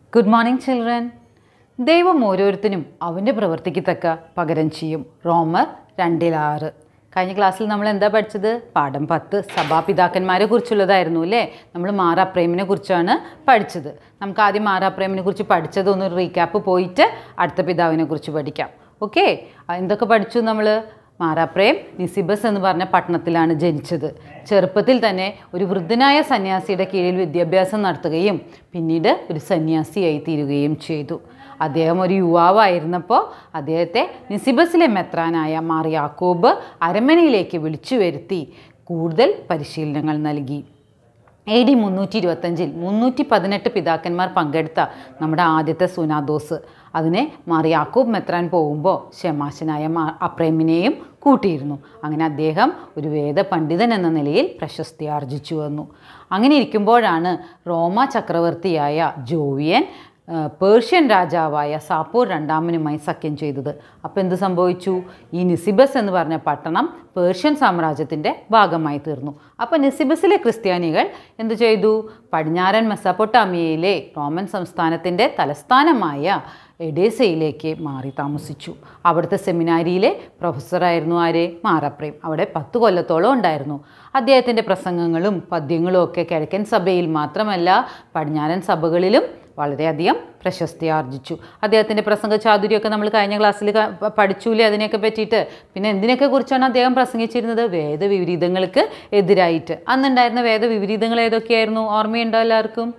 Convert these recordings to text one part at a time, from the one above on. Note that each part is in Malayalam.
ഗുഡ് മോർണിംഗ് ചിൽഡ്രൻ ദൈവം ഓരോരുത്തരും അവൻ്റെ പ്രവൃത്തിക്ക് തക്ക പകരം ചെയ്യും റോമർ രണ്ടിലാറ് കഴിഞ്ഞ ക്ലാസ്സിൽ നമ്മൾ എന്താ പഠിച്ചത് പാഠം പത്ത് സഭാപിതാക്കന്മാരെ കുറിച്ചുള്ളതായിരുന്നു അല്ലേ നമ്മൾ മാറാപ്രേമിനെ കുറിച്ചാണ് പഠിച്ചത് നമുക്ക് ആദ്യം മാറാപ്രേമിനെ കുറിച്ച് പഠിച്ചതൊന്ന് റീക്യാപ്പ് പോയിട്ട് അടുത്ത പിതാവിനെ കുറിച്ച് പഠിക്കാം ഓക്കെ എന്തൊക്കെ പഠിച്ചു നമ്മൾ മാറാപ്രേം നിസിബസ് എന്ന് പറഞ്ഞ പട്ടണത്തിലാണ് ജനിച്ചത് ചെറുപ്പത്തിൽ തന്നെ ഒരു വൃദ്ധനായ സന്യാസിയുടെ കീഴിൽ വിദ്യാഭ്യാസം നടത്തുകയും പിന്നീട് ഒരു സന്യാസിയായി തീരുകയും ചെയ്തു അദ്ദേഹം ഒരു യുവാവായിരുന്നപ്പോൾ അദ്ദേഹത്തെ നിസിബസിലെ മെത്രാനായ മാർ യാക്കോബ് അരമനയിലേക്ക് വിളിച്ചു വരുത്തി കൂടുതൽ പരിശീലനങ്ങൾ നൽകി എ ഡി മുന്നൂറ്റി ഇരുപത്തഞ്ചിൽ മുന്നൂറ്റി പതിനെട്ട് പിതാക്കന്മാർ പങ്കെടുത്ത നമ്മുടെ ആദ്യത്തെ സുനാദോസ് അതിനെ മാർ യാക്കോബ് മെത്രാൻ പോകുമ്പോൾ ഷമാശനായ മാ അപ്രേമിനെയും കൂട്ടിയിരുന്നു അങ്ങനെ അദ്ദേഹം ഒരു വേദ പണ്ഡിതൻ എന്ന നിലയിൽ പ്രശസ്തി ആർജിച്ചു വന്നു അങ്ങനെ ഇരിക്കുമ്പോഴാണ് റോമ ചക്രവർത്തിയായ ജോവിയൻ ആ, പേർഷ്യൻ രാജാവായ സാപ്പൂർ രണ്ടാമനുമായി സഖ്യം ചെയ്തത് അപ്പോൾ എന്ത് സംഭവിച്ചു ഈ നിസിബസ് എന്ന് പറഞ്ഞ പട്ടണം പേർഷ്യൻ സാമ്രാജ്യത്തിൻ്റെ ഭാഗമായി തീർന്നു അപ്പോൾ നിസിബസിലെ ക്രിസ്ത്യാനികൾ എന്തു ചെയ്തു പടിഞ്ഞാറൻ മെസ്സപ്പൊട്ടാമിയയിലെ റോമൻ സംസ്ഥാനത്തിൻ്റെ തലസ്ഥാനമായ എഡേസയിലേക്ക് മാറി താമസിച്ചു അവിടുത്തെ സെമിനാരിയിലെ പ്രൊഫസറായിരുന്നു ആരെ മാറപ്രേം അവിടെ പത്ത് കൊല്ലത്തോളം ഉണ്ടായിരുന്നു അദ്ദേഹത്തിൻ്റെ പ്രസംഗങ്ങളും പദ്യങ്ങളും ഒക്കെ കിഴക്കൻ സഭയിൽ മാത്രമല്ല പടിഞ്ഞാറൻ സഭകളിലും വളരെയധികം പ്രശസ്തി ആർജിച്ചു അദ്ദേഹത്തിൻ്റെ പ്രസംഗ ചാതുര്യമൊക്കെ നമ്മൾ കഴിഞ്ഞ ക്ലാസ്സിൽ ക- പ- പഠിച്ചൂലേ അതിനെയൊക്കെ പറ്റിയിട്ട് പിന്നെ എന്തിനൊക്കെ കുറിച്ചാണ് അദ്ദേഹം പ്രസംഗിച്ചിരുന്നത് വേദവിപരീതങ്ങൾക്ക് എതിരായിട്ട് അന്നുണ്ടായിരുന്ന വേദവിപരീതങ്ങൾ ഏതൊക്കെയായിരുന്നു ഓർമ്മയുണ്ടോ എല്ലാവർക്കും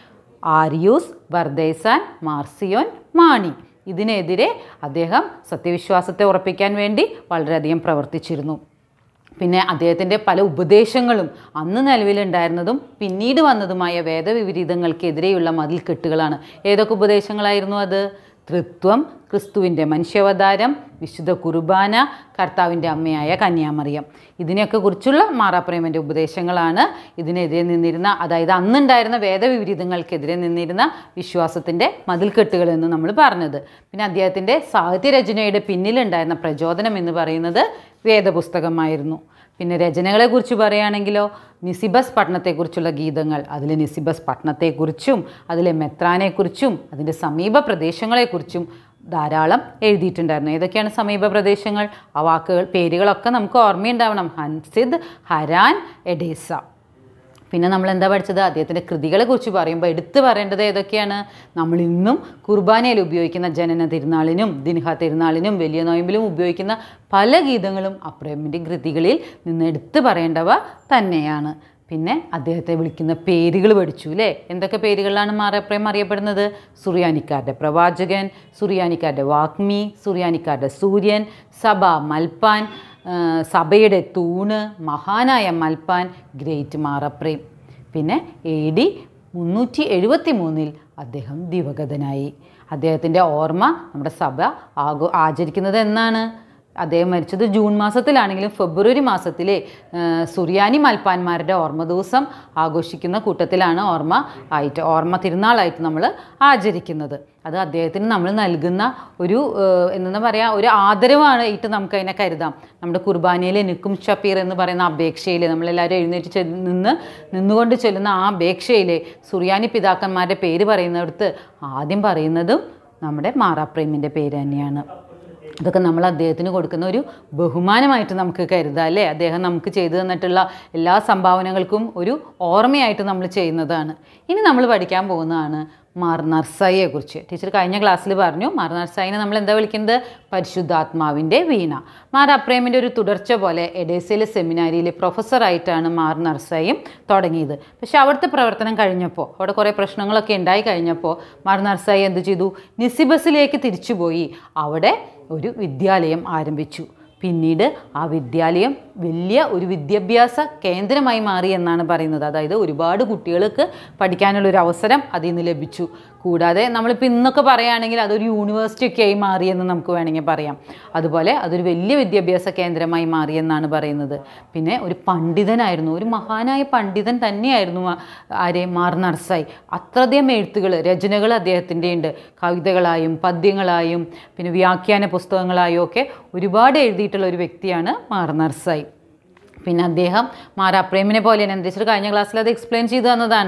ആരിയൂസ് വർദ്ദേസാൻ മാർസിയോൻ മാണി ഇതിനെതിരെ അദ്ദേഹം സത്യവിശ്വാസത്തെ ഉറപ്പിക്കാൻ വേണ്ടി വളരെയധികം പ്രവർത്തിച്ചിരുന്നു പിന്നെ അദ്ദേഹത്തിൻ്റെ പല ഉപദേശങ്ങളും അന്ന് നിലവിലുണ്ടായിരുന്നതും പിന്നീട് വന്നതുമായ വേദവിപരീതങ്ങൾക്കെതിരെയുള്ള മതിൽക്കെട്ടുകളാണ് ഏതൊക്കെ ഉപദേശങ്ങളായിരുന്നു അത് തൃത്വം ക്രിസ്തുവിൻ്റെ മനുഷ്യാവതാരം വിശുദ്ധ കുർബാന കർത്താവിൻ്റെ അമ്മയായ കന്യാമറിയം ഇതിനെയൊക്കെ കുറിച്ചുള്ള മാറാപ്രേമൻ്റെ ഉപദേശങ്ങളാണ് ഇതിനെതിരെ നിന്നിരുന്ന അതായത് അന്നുണ്ടായിരുന്ന വേദവിപരീതങ്ങൾക്കെതിരെ നിന്നിരുന്ന വിശ്വാസത്തിൻ്റെ മതിൽക്കെട്ടുകൾ എന്ന് നമ്മൾ പറഞ്ഞത് പിന്നെ അദ്ദേഹത്തിൻ്റെ സാഹിത്യരചനയുടെ പിന്നിലുണ്ടായിരുന്ന പ്രചോദനം എന്ന് പറയുന്നത് വേദപുസ്തകമായിരുന്നു പിന്നെ രചനകളെക്കുറിച്ച് പറയുകയാണെങ്കിലോ നിസിബസ് പട്ടണത്തെക്കുറിച്ചുള്ള ഗീതങ്ങൾ അതിൽ നിസിബസ് പട്ടണത്തെക്കുറിച്ചും അതിലെ മെത്രാനെക്കുറിച്ചും അതിൻ്റെ സമീപ പ്രദേശങ്ങളെക്കുറിച്ചും ധാരാളം എഴുതിയിട്ടുണ്ടായിരുന്നു ഏതൊക്കെയാണ് സമീപ പ്രദേശങ്ങൾ ആ വാക്കുകൾ പേരുകളൊക്കെ നമുക്ക് ഓർമ്മയുണ്ടാവണം ഹൻസിദ് ഹരാൻ എഡേസ പിന്നെ നമ്മൾ എന്താ പഠിച്ചത് അദ്ദേഹത്തിൻ്റെ കൃതികളെ കുറിച്ച് പറയുമ്പോൾ എടുത്തു പറയേണ്ടത് ഏതൊക്കെയാണ് നമ്മൾ ഇന്നും കുർബാനയിൽ ഉപയോഗിക്കുന്ന ജനന തിരുനാളിനും ദിൻഹ തിരുനാളിനും വലിയ നോയമ്പിലും ഉപയോഗിക്കുന്ന പല ഗീതങ്ങളും അപ്രേമിൻ്റെ കൃതികളിൽ നിന്ന് എടുത്തു പറയേണ്ടവ തന്നെയാണ് പിന്നെ അദ്ദേഹത്തെ വിളിക്കുന്ന പേരുകൾ പഠിച്ചു അല്ലേ എന്തൊക്കെ പേരുകളിലാണ് മാറപ്രേം അറിയപ്പെടുന്നത് സുറിയാനിക്കാരുടെ പ്രവാചകൻ സുറിയാനിക്കാരുടെ വാഗ്മി സുറിയാനിക്കാരുടെ സൂര്യൻ സഭ മൽപ്പാൻ ആ, സഭയുടെ തൂണ് മഹാനായ മൽപ്പാൻ ഗ്രേറ്റ് മാറപ്രേം പിന്നെ എ ഡി മുന്നൂറ്റി എഴുപത്തി മൂന്നിൽ അദ്ദേഹം ദിവഗതനായി അദ്ദേഹത്തിൻ്റെ ഓർമ്മ നമ്മുടെ സഭ ആഘോ ആചരിക്കുന്നത് എന്നാണ് അദ്ദേഹം മരിച്ചത് ജൂൺ മാസത്തിലാണെങ്കിലും ഫെബ്രുവരി മാസത്തിലെ ആ, സുറിയാനി മൽപ്പാന്മാരുടെ ഓർമ്മ ദിവസം ആഘോഷിക്കുന്ന കൂട്ടത്തിലാണ് ഓർമ്മ ആയിട്ട് ഓർമ്മ തിരുനാളായിട്ട് നമ്മൾ ആചരിക്കുന്നത് അത് അദ്ദേഹത്തിന് നമ്മൾ നൽകുന്ന ഒരു ഏഹ്, എന്താ പറയുക ഒരു ആദരവാണ് ഇട്ട് നമുക്ക് അതിനെ കരുതാം നമ്മുടെ കുർബാനയിലെ നിക്കും ഷപ്പീർ എന്ന് പറയുന്ന അപേക്ഷയിൽ നമ്മളെല്ലാവരും എഴുന്നേറ്റ് ചെന്ന് നിന്ന് നിന്നുകൊണ്ട് ചെല്ലുന്ന ആ അപേക്ഷയിലെ സുറിയാനി പിതാക്കന്മാരുടെ പേര് പറയുന്നിടത്ത് ആദ്യം പറയുന്നതും നമ്മുടെ മാറാപ്രേമിൻ്റെ പേര് തന്നെയാണ് അതൊക്കെ നമ്മൾ അദ്ദേഹത്തിന് കൊടുക്കുന്ന ഒരു ബഹുമാനമായിട്ട് നമുക്ക് കരുതാം അല്ലേ അദ്ദേഹം നമുക്ക് ചെയ്തു തന്നിട്ടുള്ള എല്ലാ സംഭാവനകൾക്കും ഒരു ഓർമ്മയായിട്ട് നമ്മൾ ചെയ്യുന്നതാണ് ഇനി നമ്മൾ പഠിക്കാൻ പോകുന്നതാണ് മാർ നർസായിയെ കുറിച്ച് ടീച്ചർ കഴിഞ്ഞ ക്ലാസ്സിൽ പറഞ്ഞു മാർ നർസായിനെ നമ്മൾ എന്താ വിളിക്കുന്നത് പരിശുദ്ധാത്മാവിൻ്റെ വീണ മാർ അപ്രേമിൻ്റെ ഒരു തുടർച്ച പോലെ എഡേസയിലെ സെമിനാരിയിലെ പ്രൊഫസറായിട്ടാണ് മാർ നർസായും തുടങ്ങിയത് പക്ഷെ അവിടുത്തെ പ്രവർത്തനം കഴിഞ്ഞപ്പോൾ അവിടെ കുറേ പ്രശ്നങ്ങളൊക്കെ ഉണ്ടായി കഴിഞ്ഞപ്പോൾ മാർ നർസായി എന്ത് ചെയ്തു നിസിബസിലേക്ക് തിരിച്ചുപോയി അവിടെ ഒരു വിദ്യാലയം ആരംഭിച്ചു പിന്നീട് ആ വിദ്യാലയം വലിയ ഒരു വിദ്യാഭ്യാസ കേന്ദ്രമായി മാറി എന്നാണ് പറയുന്നത് അതായത് ഒരുപാട് കുട്ടികൾക്ക് പഠിക്കാനുള്ളൊരു അവസരം അതിൽ നിന്ന് ലഭിച്ചു കൂടാതെ നമ്മളിപ്പോൾ ഇന്നൊക്കെ പറയുകയാണെങ്കിൽ അതൊരു യൂണിവേഴ്സിറ്റി ഒക്കെ ആയി മാറിയെന്ന് നമുക്ക് വേണമെങ്കിൽ പറയാം അതുപോലെ അതൊരു വലിയ വിദ്യാഭ്യാസ കേന്ദ്രമായി മാറിയെന്നാണ് പറയുന്നത് പിന്നെ ഒരു പണ്ഡിതനായിരുന്നു ഒരു മഹാനായ പണ്ഡിതൻ തന്നെയായിരുന്നു ആ- ആരെ മാർ നർസായി അത്രയധികം എഴുത്തുകൾ രചനകൾ അദ്ദേഹത്തിൻ്റെ ഉണ്ട് കവിതകളായും പദ്യങ്ങളായും പിന്നെ വ്യാഖ്യാന പുസ്തകങ്ങളായും ഒക്കെ ഒരുപാട് എഴുതിയിട്ടുള്ള ഒരു വ്യക്തിയാണ് മാർ നർസായി പിന്നെ അദ്ദേഹം മാറാപ്രേമിനെ പോലെ തന്നെ ടീച്ചർ കഴിഞ്ഞ ക്ലാസ്സിൽ അത് എക്സ്പ്ലെയിൻ ചെയ്തു തന്നതാണ്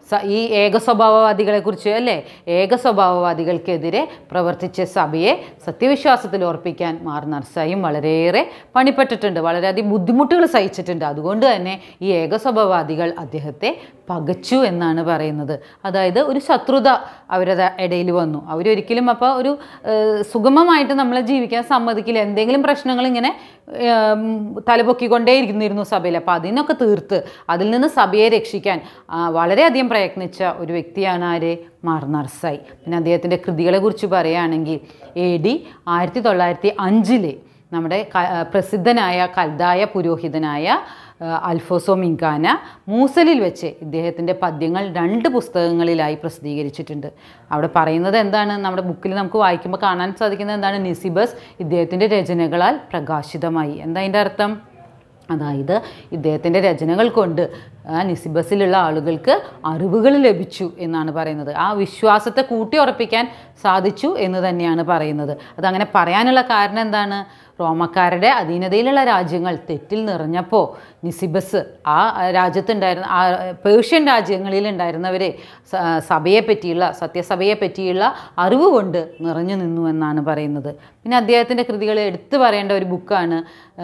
സ- ഈ ഏക സ്വഭാവവാദികളെ കുറിച്ച് അല്ലേ ഏക സ്വഭാവവാദികൾക്കെതിരെ പ്രവർത്തിച്ച സഭയെ സത്യവിശ്വാസത്തിൽ ഉറപ്പിക്കാൻ മാർ നർസായും വളരെയേറെ പണിപ്പെട്ടിട്ടുണ്ട് വളരെയധികം ബുദ്ധിമുട്ടുകൾ സഹിച്ചിട്ടുണ്ട് അതുകൊണ്ട് തന്നെ ഈ ഏക സ്വഭാവവാദികൾ അദ്ദേഹത്തെ പകച്ചു എന്നാണ് പറയുന്നത് അതായത് ഒരു ശത്രുത അവരുടെ ഇടയിൽ വന്നു അവരൊരിക്കലും അപ്പോൾ ഒരു ഏഹ്, സുഗമമായിട്ട് നമ്മളെ ജീവിക്കാൻ സമ്മതിക്കില്ല എന്തെങ്കിലും പ്രശ്നങ്ങൾ ഇങ്ങനെ ഏം, തലപൊക്കിക്കൊണ്ടേ ഇരുന്നിരുന്നു സഭയിൽ അപ്പോൾ അതിനൊക്കെ തീർത്ത് അതിൽ നിന്ന് സഭയെ രക്ഷിക്കാൻ ആ, വളരെയധികം പ്രയത്നിച്ച ഒരു വ്യക്തിയാണ് ആര് മാർ നർസായി പിന്നെ അദ്ദേഹത്തിൻ്റെ കൃതികളെ കുറിച്ച് പറയുകയാണെങ്കിൽ എ ഡി ആയിരത്തി തൊള്ളായിരത്തി അഞ്ചില് നമ്മുടെ ക- പ്രസിദ്ധനായ കൽദായ പുരോഹിതനായ ആ, അൽഫോസോ മിങ്കാന മൂസലിൽ വെച്ച് ഇദ്ദേഹത്തിൻ്റെ പദ്യങ്ങൾ രണ്ട് പുസ്തകങ്ങളിലായി പ്രസിദ്ധീകരിച്ചിട്ടുണ്ട് അവിടെ പറയുന്നത് എന്താണ് നമ്മുടെ ബുക്കിൽ നമുക്ക് വായിക്കുമ്പോൾ കാണാൻ സാധിക്കുന്നത് എന്താണ് നിസിബസ് ഇദ്ദേഹത്തിൻ്റെ രചനകളാൽ പ്രകാശിതമായി എന്താ അതിൻ്റെ അർത്ഥം അതായത് ഇദ്ദേഹത്തിൻ്റെ രചനകൾ കൊണ്ട് ആ നിസിബസിലുള്ള ആളുകൾക്ക് അറിവുകൾ ലഭിച്ചു എന്നാണ് പറയുന്നത് ആ വിശ്വാസത്തെ കൂട്ടി ഉറപ്പിക്കാൻ സാധിച്ചു എന്ന് തന്നെയാണ് പറയുന്നത് അതങ്ങനെ പറയാനുള്ള കാരണം എന്താണ് റോമക്കാരുടെ അധീനതയിലുള്ള രാജ്യങ്ങൾ തെറ്റിൽ നിറഞ്ഞപ്പോൾ നിസിബസ് ആ രാജ്യത്തുണ്ടായിരുന്ന ആ പേർഷ്യൻ രാജ്യങ്ങളിൽ ഉണ്ടായിരുന്നവരെ സ- സഭയെ പറ്റിയുള്ള സത്യസഭയെ പറ്റിയുള്ള അറിവ് കൊണ്ട് നിറഞ്ഞു നിന്നു എന്നാണ് പറയുന്നത് പിന്നെ അദ്ദേഹത്തിൻ്റെ കൃതികൾ എടുത്തു പറയേണ്ട ഒരു ബുക്കാണ്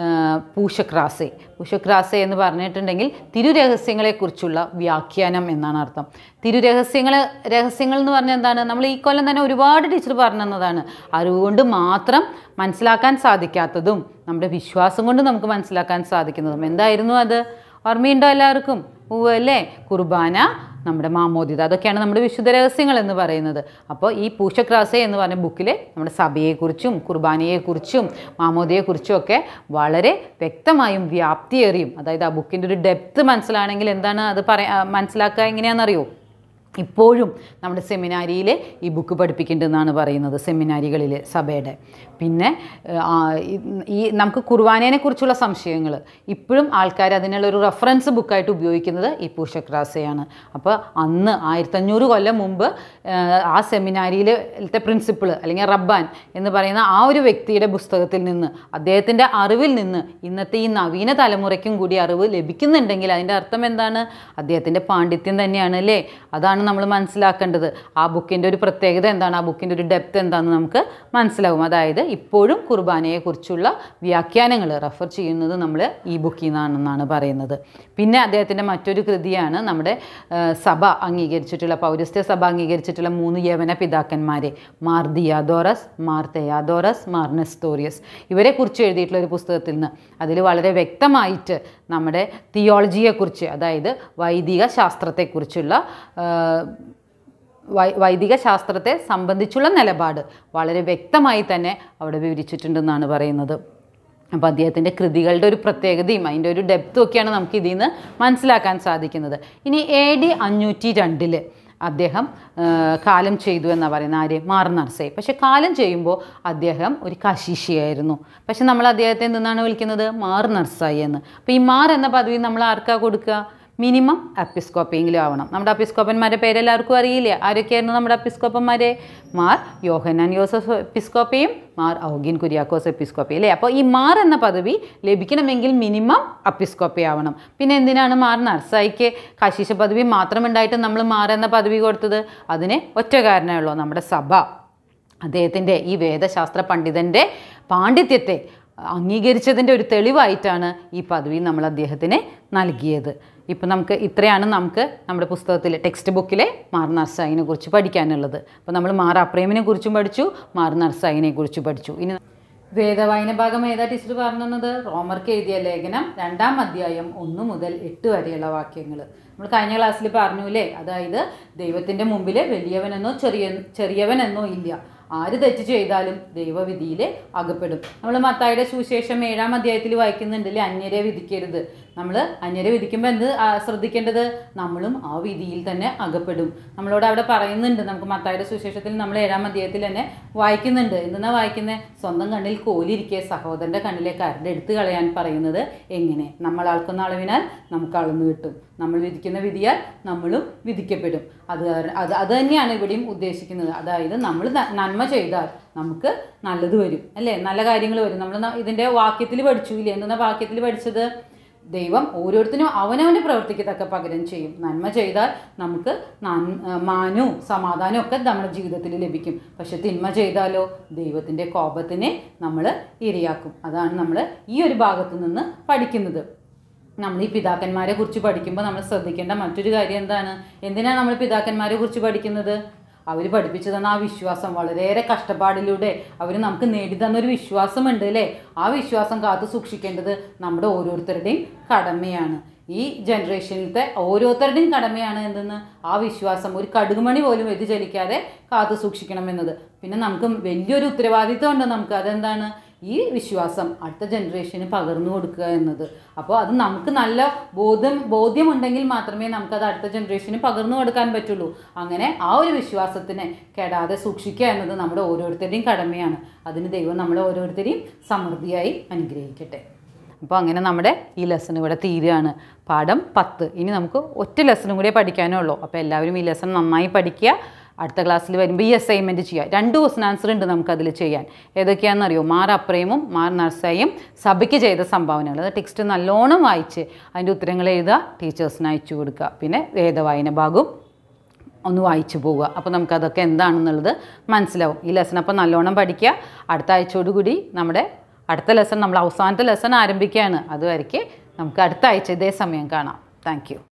പൂഷക്രാസെ പൂഷക്രാസെ എന്ന് പറഞ്ഞിട്ടുണ്ടെങ്കിൽ തിരുരഹസ്യങ്ങളെക്കുറിച്ചുള്ള വ്യാഖ്യാനം എന്നാണ് അർത്ഥം തിരുരഹസ്യങ്ങൾ രഹസ്യങ്ങൾ എന്ന് പറഞ്ഞാൽ എന്താണ് നമ്മൾ ഈ കൊല്ലം തന്നെ ഒരുപാട് ടീച്ചർ പറഞ്ഞു തന്നതാണ് അറിവ് കൊണ്ട് മാത്രം മനസ്സിലാക്കാൻ സാധിക്കാത്തതും നമ്മുടെ വിശ്വാസം കൊണ്ട് നമുക്ക് മനസ്സിലാക്കാൻ സാധിക്കുന്നതും എന്തായിരുന്നു അത് ഓർമ്മയുണ്ടോ എല്ലാവർക്കും ഉവ്വ് അല്ലേ കുർബാന നമ്മുടെ മാമോദിത അതൊക്കെയാണ് നമ്മുടെ വിശുദ്ധ രഹസ്യങ്ങൾ എന്ന് പറയുന്നത് അപ്പോൾ ഈ പൂഷക്രാസെ എന്ന് പറഞ്ഞ ബുക്കിൽ നമ്മുടെ സഭയെക്കുറിച്ചും കുർബാനയെക്കുറിച്ചും മാമോദിയെക്കുറിച്ചും ഒക്കെ വളരെ വ്യക്തമായും വ്യാപ്തിയേറിയും അതായത് ആ ബുക്കിൻ്റെ ഒരു ഡെപ്ത് മനസ്സിലാണെങ്കിൽ എന്താണ് അത് പറയാ മനസ്സിലാക്കുക എങ്ങനെയാണെന്നറിയോ ഇപ്പോഴും നമ്മുടെ സെമിനാരിയിൽ ഈ ബുക്ക് പഠിപ്പിക്കുന്നുണ്ടെന്നാണ് പറയുന്നത് സെമിനാരികളിൽ സഭയുടെ പിന്നെ ഏഹ്, ആ, ഈ- ഈ നമുക്ക് കുർബാനയെ കുറിച്ചുള്ള സംശയങ്ങൾ ഇപ്പോഴും ആൾക്കാർ അതിനുള്ള ഒരു റെഫറൻസ് ബുക്കായിട്ട് ഉപയോഗിക്കുന്നത് ഈ പൂഷക്രാസയാണ് അപ്പോൾ അന്ന് ആയിരത്തഞ്ഞൂറ് കൊല്ലം മുമ്പ് ഏഹ്, ആ സെമിനാരിയിലത്തെ പ്രിൻസിപ്പിൾ അല്ലെങ്കിൽ റബ്ബാൻ എന്ന് പറയുന്ന ആ ഒരു വ്യക്തിയുടെ പുസ്തകത്തിൽ നിന്ന് അദ്ദേഹത്തിൻ്റെ അറിവിൽ നിന്ന് ഇന്നത്തെ ഈ നവീന തലമുറയ്ക്കും കൂടി അറിവ് ലഭിക്കുന്നുണ്ടെങ്കിൽ അതിൻ്റെ അർത്ഥം എന്താണ് അദ്ദേഹത്തിൻ്റെ പാണ്ഡിത്യം തന്നെയാണ് അല്ലേ അതാണ് നമ്മൾ മനസ്സിലാക്കേണ്ടത് ആ ബുക്കിൻ്റെ ഒരു പ്രത്യേകത എന്താണ് ആ ബുക്കിൻ്റെ ഒരു ഡെപ്ത് എന്താണെന്ന് നമുക്ക് മനസ്സിലാവും അതായത് ഇപ്പോഴും കുർബാനയെക്കുറിച്ചുള്ള വ്യാഖ്യാനങ്ങൾ റെഫർ ചെയ്യുന്നത് നമ്മൾ ഈ ബുക്കിൽ നിന്നാണെന്നാണ് പറയുന്നത് പിന്നെ അദ്ദേഹത്തിൻ്റെ മറ്റൊരു കൃതിയാണ് നമ്മുടെ ആ, സഭ അംഗീകരിച്ചിട്ടുള്ള പൗരസ്ത്യ സഭ അംഗീകരിച്ചിട്ടുള്ള മൂന്ന് യവന പിതാക്കന്മാരെ Mar Diodorus Mar Theodorus Mar Nestorius ഇവരെ കുറിച്ച് എഴുതിയിട്ടുള്ള ഒരു പുസ്തകത്തിൽ നിന്ന് അതിൽ വളരെ വ്യക്തമായിട്ട് നമ്മുടെ തിയോളജിയെക്കുറിച്ച് അതായത് വൈദിക ശാസ്ത്രത്തെക്കുറിച്ചുള്ള ആ, വൈ വൈദിക ശാസ്ത്രത്തെ സംബന്ധിച്ചുള്ള നിലപാട് വളരെ വ്യക്തമായി തന്നെ അവിടെ വിവരിച്ചിട്ടുണ്ടെന്നാണ് പറയുന്നത് അപ്പോൾ അദ്ദേഹത്തിൻ്റെ കൃതികളുടെ ഒരു പ്രത്യേകതയും അതിൻ്റെ ഒരു ഡെപ്തും ഒക്കെയാണ് നമുക്ക് ഇതിൽ നിന്ന് മനസ്സിലാക്കാൻ സാധിക്കുന്നത് ഇനി എ ഡി അഞ്ഞൂറ്റി രണ്ടില് അദ്ദേഹം ആ, കാലം ചെയ്തു എന്നാണ് പറയുന്നത് ആര് മാർ നർസേ പക്ഷെ കാലം ചെയ്യുമ്പോൾ അദ്ദേഹം ഒരു കശീഷിയായിരുന്നു പക്ഷെ നമ്മൾ അദ്ദേഹത്തെ എന്തെന്നാണ് വിളിക്കുന്നത് മാർ നർസായി എന്ന് അപ്പോൾ ഈ മാർ എന്ന പദവി നമ്മൾ ആർക്കാ കൊടുക്കുക മിനിമം അപ്പിസ്കോപ്പെങ്കിലും ആവണം നമ്മുടെ അപ്പിസ്കോപ്പന്മാരുടെ പേരെല്ലാവർക്കും അറിയില്ലേ ആരൊക്കെയായിരുന്നു നമ്മുടെ അപ്പിസ്കോപ്പന്മാരെ മാർ യോഹനാൻ യോസഫ് എപ്പിസ്കോപ്പയും മാർ ഔഗിൻ കുര്യാക്കോസ് എപ്പിസ്കോപ്പി അല്ലേ അപ്പോൾ ഈ മാർ എന്ന പദവി ലഭിക്കണമെങ്കിൽ മിനിമം അപ്പിസ്കോപ്പി ആവണം പിന്നെ എന്തിനാണ് മാർ നർസായിക്ക് കശീശ പദവി മാത്രം ഉണ്ടായിട്ട് നമ്മൾ മാർ എന്ന പദവി കൊടുത്തത് അതിന് ഒറ്റ കാരണമേ ഉള്ളൂ നമ്മുടെ സഭ അദ്ദേഹത്തിൻ്റെ ഈ വേദശാസ്ത്ര പണ്ഡിതൻ്റെ പാണ്ഡിത്യത്തെ അംഗീകരിച്ചതിൻ്റെ ഒരു തെളിവായിട്ടാണ് ഈ പദവി നമ്മൾ അദ്ദേഹത്തിന് നൽകിയത് ഇപ്പം നമുക്ക് ഇത്രയാണ് നമുക്ക് നമ്മുടെ പുസ്തകത്തിൽ ടെക്സ്റ്റ് ബുക്കിലെ മാർ നർസായിനെ കുറിച്ച് പഠിക്കാനുള്ളത് അപ്പോൾ നമ്മൾ മാർ അപ്രേമിനെ കുറിച്ചും പഠിച്ചു മാർ നർസായിനെ കുറിച്ച് പഠിച്ചു ഇനി വേദവായന ഭാഗം ഏതാ ടീച്ചർ പറഞ്ഞു തന്നത് റോമർക്ക് എഴുതിയ ലേഖനം രണ്ടാം അധ്യായം ഒന്ന് മുതൽ എട്ട് വരെയുള്ള വാക്യങ്ങൾ നമ്മൾ കഴിഞ്ഞ ക്ലാസ്സിൽ പറഞ്ഞൂലേ അതായത് ദൈവത്തിൻ്റെ മുമ്പിൽ വലിയവനെന്നോ ചെറിയ ചെറിയവനെന്നോ ഇല്ല ആര് തെറ്റ് ചെയ്താലും ദൈവവിധിയിൽ അകപ്പെടും നമ്മൾ മത്തായുടെ സുവിശേഷം ഏഴാം അധ്യായത്തിൽ വായിക്കുന്നുണ്ടല്ലേ അന്യരെ വിധിക്കരുത് നമ്മൾ അന്യരെ വിധിക്കുമ്പോൾ എന്ത് ആ, ശ്രദ്ധിക്കേണ്ടത് നമ്മളും ആ വിധിയിൽ തന്നെ അകപ്പെടും നമ്മളോട് അവിടെ പറയുന്നുണ്ട് നമുക്ക് മത്തായുടെ സുവിശേഷത്തിൽ നമ്മൾ ഏഴാം അധ്യായത്തിൽ തന്നെ വായിക്കുന്നുണ്ട് എന്തെന്നാ വായിക്കുന്നത് സ്വന്തം കണ്ണിൽ കോലിരിക്കെ സഹോദരൻ്റെ കണ്ണിലെ കരട് എടുത്തു കളയാൻ പറയുന്നത് എങ്ങനെ നമ്മൾ അളക്കുന്ന അളവിനാൽ നമുക്ക് അളന്നു കിട്ടും നമ്മൾ വിധിക്കുന്ന വിധിയാൽ നമ്മളും വിധിക്കപ്പെടും അത് കാരണം- അത് അത് തന്നെയാണ് ഇവിടെയും ഉദ്ദേശിക്കുന്നത് അതായത് നമ്മൾ ന- നന്മ ചെയ്താൽ നമുക്ക് നല്ലത് വരും അല്ലേ നല്ല കാര്യങ്ങൾ വരും നമ്മൾ ഇതിൻ്റെ വാക്യത്തിൽ പഠിച്ചു ഇല്ലേ എന്തെന്നാ വാക്യത്തിൽ പഠിച്ചത് ദൈവം ഓരോരുത്തരും അവനവൻ്റെ പ്രവൃത്തിക്ക് തക്ക പകരം ചെയ്യും നന്മ ചെയ്താൽ നമുക്ക് നൻ- ആ, മാനവും സമാധാനവും ഒക്കെ നമ്മുടെ ജീവിതത്തിൽ ലഭിക്കും പക്ഷെ തിന്മ ചെയ്താലോ ദൈവത്തിൻ്റെ കോപത്തിനെ നമ്മൾ ഇരയാക്കും അതാണ് നമ്മൾ ഈ ഒരു ഭാഗത്ത് നിന്ന് പഠിക്കുന്നത് നമ്മൾ ഈ പിതാക്കന്മാരെ കുറിച്ച് പഠിക്കുമ്പോൾ നമ്മൾ ശ്രദ്ധിക്കേണ്ട മറ്റൊരു കാര്യം എന്താണ് എന്തിനാണ് നമ്മൾ പിതാക്കന്മാരെ കുറിച്ച് പഠിക്കുന്നത് അവർ പഠിപ്പിച്ചു തന്ന ആ വിശ്വാസം വളരെയേറെ കഷ്ടപ്പാടിലൂടെ അവർ നമുക്ക് നേടി തന്നൊരു വിശ്വാസമുണ്ട് അല്ലേ ആ വിശ്വാസം കാത്തു സൂക്ഷിക്കേണ്ടത് നമ്മുടെ ഓരോരുത്തരുടെയും കടമയാണ് ഈ ജനറേഷനിലത്തെ ഓരോരുത്തരുടെയും കടമയാണ് എന്തെന്ന് ആ വിശ്വാസം ഒരു കടുകുമണി പോലും വ്യതിചലിക്കാതെ കാത്തു സൂക്ഷിക്കണം എന്നത് പിന്നെ നമുക്ക് വലിയൊരു ഉത്തരവാദിത്വം ഉണ്ട് നമുക്ക് അതെന്താണ് ഈ വിശ്വാസം അടുത്ത ജനറേഷന് പകർന്നു കൊടുക്കുക എന്നത് അപ്പോൾ അത് നമുക്ക് നല്ല ബോധ്യം ബോധ്യമുണ്ടെങ്കിൽ മാത്രമേ നമുക്കത് അടുത്ത ജനറേഷന് പകർന്നു കൊടുക്കാൻ പറ്റുള്ളൂ അങ്ങനെ ആ ഒരു വിശ്വാസത്തിനെ കെടാതെ സൂക്ഷിക്കുക എന്നത് നമ്മുടെ ഓരോരുത്തരുടെയും കടമയാണ് അതിന് ദൈവം നമ്മളെ ഓരോരുത്തരെയും സമൃദ്ധിയായി അനുഗ്രഹിക്കട്ടെ അപ്പോൾ അങ്ങനെ നമ്മുടെ ഈ ലെസൺ ഇവിടെ തീരുകയാണ് പാഠം പത്ത് ഇനി നമുക്ക് ഒറ്റ ലെസണും കൂടിയേ പഠിക്കാനേ ഉള്ളൂ അപ്പോൾ എല്ലാവരും ഈ ലെസൺ നന്നായി പഠിക്കുക അടുത്ത ക്ലാസ്സിൽ വരുമ്പോൾ ഈ അസൈൻമെൻറ്റ് ചെയ്യുക രണ്ട് ക്വസ്റ്റൻ ആൻസർ ഉണ്ട് നമുക്കതിൽ ചെയ്യാൻ ഏതൊക്കെയാണെന്നറിയോ മാർ അപ്രേമും മാർ നർസയും സഭയ്ക്ക് ചെയ്ത സംഭാവനകൾ അത് ടെക്സ്റ്റ് നല്ലോണം വായിച്ച് അതിൻ്റെ ഉത്തരങ്ങൾ എഴുതുക ടീച്ചേഴ്സിന് അയച്ചു കൊടുക്കുക പിന്നെ വേദവായന ഭാഗവും ഒന്ന് വായിച്ചു പോവുക അപ്പോൾ നമുക്കതൊക്കെ എന്താണെന്നുള്ളത് മനസ്സിലാവും ഈ ലെസൺ അപ്പോൾ നല്ലോണം പഠിക്കുക അടുത്ത ആഴ്ചയോടുകൂടി നമ്മുടെ അടുത്ത ലെസൺ നമ്മൾ അവസാനത്തെ ലെസൺ ആരംഭിക്കുകയാണ് അതുവരയ്ക്ക് നമുക്ക് അടുത്ത ആഴ്ച ഇതേ സമയം കാണാം താങ്ക്